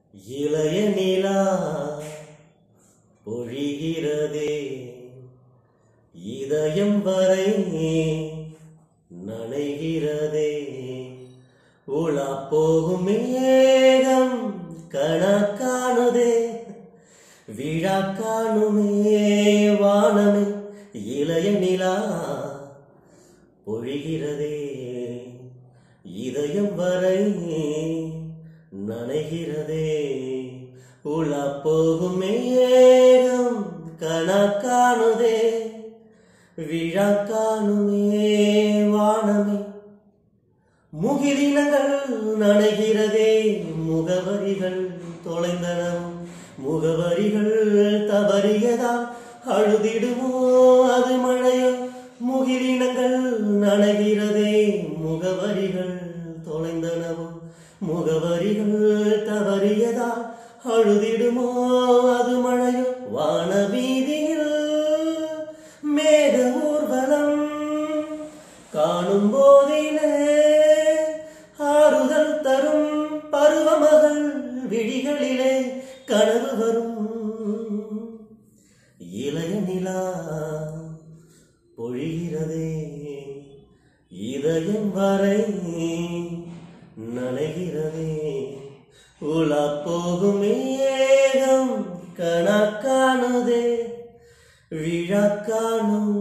இளைய நிலா பொழிகிறதே இதயம் வரை நனைகிறதே உலா போகும் மேகம் கணக்கானுதே விழா காணுமே வானமே இளைய நிலா பொழிகிறதே இதயம் வரை நனைகிறதே உலா போகும் மேகம் கணக்கானுதே விழா காணுமே வானமே முகிலினங்கள் நனைகிறதே முகவரிகள் தொலைந்தனம் முகவரிகள் தவறியதால் அழுதிடுமோ அது மழையோ முகிலினங்கள் நனைகிறதே முகவரிகள் தொலைந்தனவும் முகவரிகள் தவறியதால் அழுதிடுமோ அது மழையோ வானவீதியில் மேக ஊர்வலம் காணும் போதிலே ஆறுதல் தரும் பருவமகள் விழிகளிலே கனவு வரும் இளைய நிலா பொழிகிறதே இதயம் வரை நனைகிறதே உலா போகும் ஏகம் கணக்கானுதே விழா காணும்